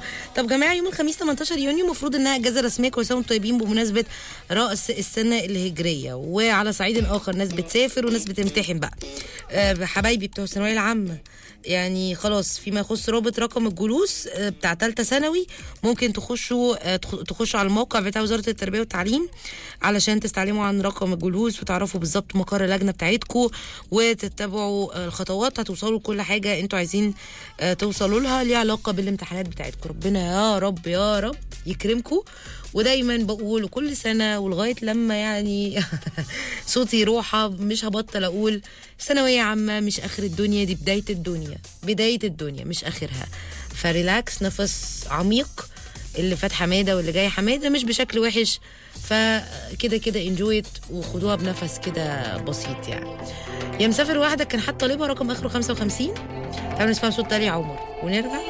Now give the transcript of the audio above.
طب جماعه يوم الخميس 18 يونيو المفروض انها اجازه رسميه كل سنه وانتم طيبين بمناسبه راس السنه الهجريه وعلى صعيد اخر ناس بتسافر وناس بتمتحن بقى آه، حبايبي بتوع الثانويه العامه يعني خلاص فيما يخص رابط رقم الجلوس آه، بتاع ثالثه ثانوي ممكن تخشوا آه، تخ- تخشوا على الموقع بتاع وزاره التربيه والتعليم علشان تستعلموا عن رقم الجلوس وتعرفوا بالظبط مقر اللجنه بتاعتكم وتتبعوا آه، الخطوات هتوصلوا لكل حاجه انتوا عايزين آه، توصلوا لها ليها علاقه بالامتحانات بتاعتكم ربنا يا رب يا رب يكرمكم ودايما بقول كل سنه ولغايه لما يعني صوتي يروح مش هبطل اقول ثانويه عامه مش اخر الدنيا دي بدايه الدنيا بدايه الدنيا مش اخرها فريلاكس نفس عميق اللي فات حماده واللي جاي حماده مش بشكل وحش فكده كده انجويت وخدوها بنفس كده بسيط يعني يا مسافر وحدك كان حد طالبها رقم اخره 55 تعالوا نسمع صوت تالي عمر ونرجع